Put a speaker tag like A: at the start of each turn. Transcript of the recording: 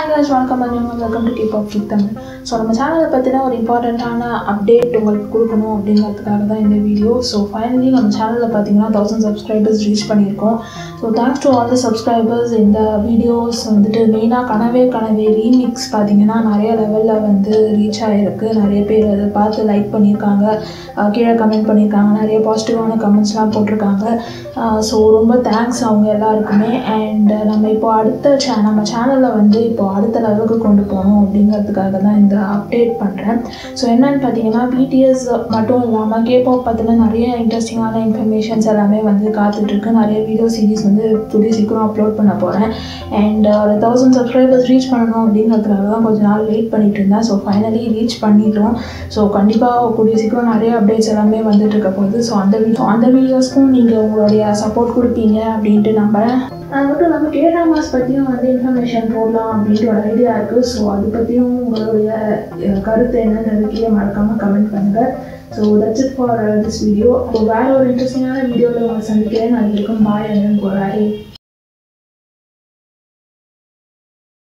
A: guys வணக்கம் மதியம் welcome to keep off with Tamil so நம்ம சேனலை பற்றின ஒரு இம்பார்ட்டண்ட்டான அப்டேட் உங்களுக்கு கொடுக்கணும் அப்படிங்கிறதுக்காக தான் இந்த வீடியோ ஸோ ஃபைனலி நம்ம சேனலில் பார்த்தீங்கன்னா தௌசண்ட் சப்ஸ்கிரைபர்ஸ் ரீச் பண்ணியிருக்கோம் so thanks to all the subscribers இந்த வீடியோஸ் வந்துட்டு மெயினாக கனவே கனவே ரீமிக்ஸ் பார்த்தீங்கன்னா நிறைய லெவலில் வந்து ரீச் ஆகிருக்கு நிறைய பேர் அதை பார்த்து லைக் பண்ணியிருக்காங்க அஹ் கீழே கமெண்ட் பண்ணியிருக்காங்க நிறைய பாசிட்டிவான கமெண்ட்ஸ்லாம் போட்டிருக்காங்க ஸோ ரொம்ப தேங்க்ஸ் அவங்க எல்லாருக்குமே அண்ட் நம்ம இப்போ அடுத்த சே நம்ம சேனலில் வந்து இப்போ அடுத்த லெவலுக்கு கொண்டு போகணும் அப்படிங்கிறதுக்காக தான் இந்த அப்டேட் பண்ணுறேன் ஸோ என்னன்னு பார்த்தீங்கன்னா பிடிஎஸ் மட்டும் இல்லாமல் கேபாப் பற்றின நிறைய இன்ட்ரெஸ்டிங்கான இன்ஃபர்மேஷன்ஸ் எல்லாமே வந்து காத்துட்ருக்கு நிறைய வீடியோ சீரிஸ் வந்து கூடிய சீக்கிரம் அப்லோட் பண்ண போகிறேன் அண்ட் ஒரு தௌசண்ட் சப்ஸ்கிரைபர்ஸ் ரீச் பண்ணணும் அப்படிங்கிறதுக்காக தான் கொஞ்ச நாள் வெயிட் பண்ணிட்டு இருந்தேன் ஸோ ஃபைனலி ரீச் பண்ணிட்டோம் ஸோ கண்டிப்பாக கூடிய சீக்கிரம் நிறைய அப்டேட்ஸ் எல்லாமே வந்துட்டு இருக்க போகுது ஸோ அந்த வீடியோ அந்த வீடியோஸ்க்கும் நீங்கள் உங்களுடைய சப்போர்ட் கொடுப்பீங்க அப்படின்ட்டு நம்புறேன் அது மட்டும் இல்லாமல் கேராமாஸ் பற்றியும் வந்து இன்ஃபர்மேஷன் போடலாம் அப்படின்ட்டு ஒரு ஐடியா இருக்குது ஸோ அது பற்றியும் உங்களுடைய அஹ், கருத்து என்னன்னு கீழே மறக்காமல் கமெண்ட் பண்ணுங்கள் so that's it for this video so வேறு ஒரு இன்ட்ரெஸ்டிங்கான வீடியோவில் உங்களை சந்திக்கிறேன் அது வரைக்கும் பாய் அண்ட் போராடி